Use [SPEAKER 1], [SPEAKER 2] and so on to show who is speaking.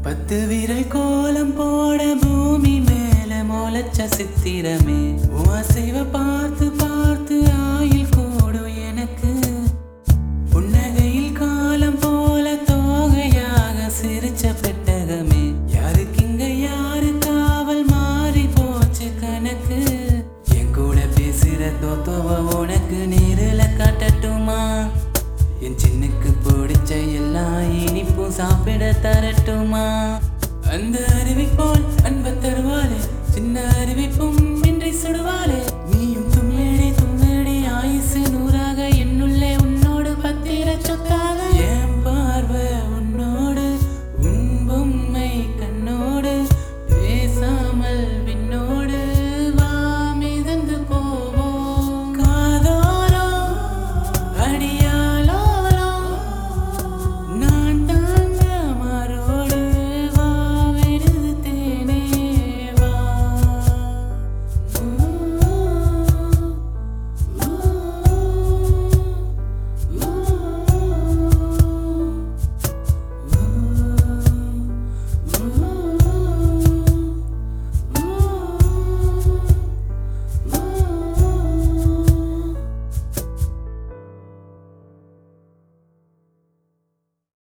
[SPEAKER 1] பத்து விரல் கோலம் போட பூமி மேல முளைச்ச சித்திரமே உன் அசைவ பார்த்து பார்த்து ஆயில் கூடும் எனக்கு புன்னகையில் காலம் போல தோகையாக சிரிச்ச பெட்டகமே யாருக்கு இங்க யாரு காவல் மாறி போச்சு கணக்கு என் கூட பேசுற தோத்தோவ உனக்கு நேரில் காட்டட்டுமா என் சின்னுக்கு பிடிச்ச எல்லா இனிப்பும் சாப்பிட தரட்டுமா அந்த அருவி போல் அன்ப தருவாளே சின்ன அருவிப்பும் இன்றி சுடுவாளே நீயும்